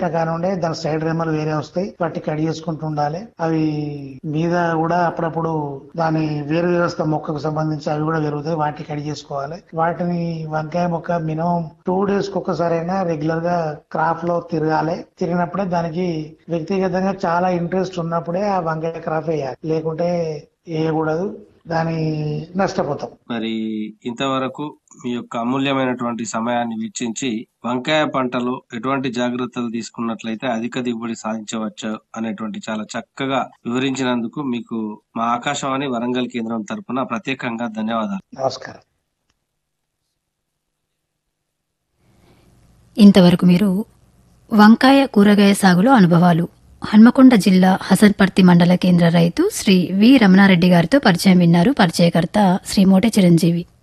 పెట్టిన కానుండే దాని సైడ్ రెమ్మలు వేరే వస్తాయి వాటిని కట్ చేసుకుంటూ ఉండాలి అవి మీద కూడా అప్పుడప్పుడు దాని వేరు వ్యవస్థ మొక్కకు సంబంధించి అవి కూడా పెరుగుతాయి వాటిని కట్ చేసుకోవాలి వాటిని వంకాయ మొక్క మినిమం టూ డేస్ కి ఒక్కసారైనా రెగ్యులర్ గా క్రాప్ లో తిరగాలి తిరిగినప్పుడే దానికి వ్యక్తిగతంగా చాలా ఇంట్రెస్ట్ ఉన్నప్పుడే ఆ వంకాయ క్రాప్ వేయాలి లేకుంటే వేయకూడదు దాని నష్టపోతాం మరి ఇంతవరకు మీ యొక్క అమూల్యమైనటువంటి సమయాన్ని వెచ్చించి వంకాయ పంటలో ఎటువంటి జాగ్రత్తలు తీసుకున్నట్లయితే అధిక దిగుబడి సాధించవచ్చు అనేటువంటి చాలా చక్కగా వివరించినందుకు మీకు మా ఆకాశవాణి వరంగల్ కేంద్రం తరపున ప్రత్యేకంగా ధన్యవాదాలు నమస్కారం ఇంతవరకు మీరు వంకాయ కూరగాయ సాగులో అనుభవాలు హన్మకొండ జిల్లా హసన్పర్తి మండల కేంద్ర రైతు శ్రీ వి రమణారెడ్డి గారితో పరిచయం విన్నారు పరిచయకర్త శ్రీ మోటె చిరంజీవి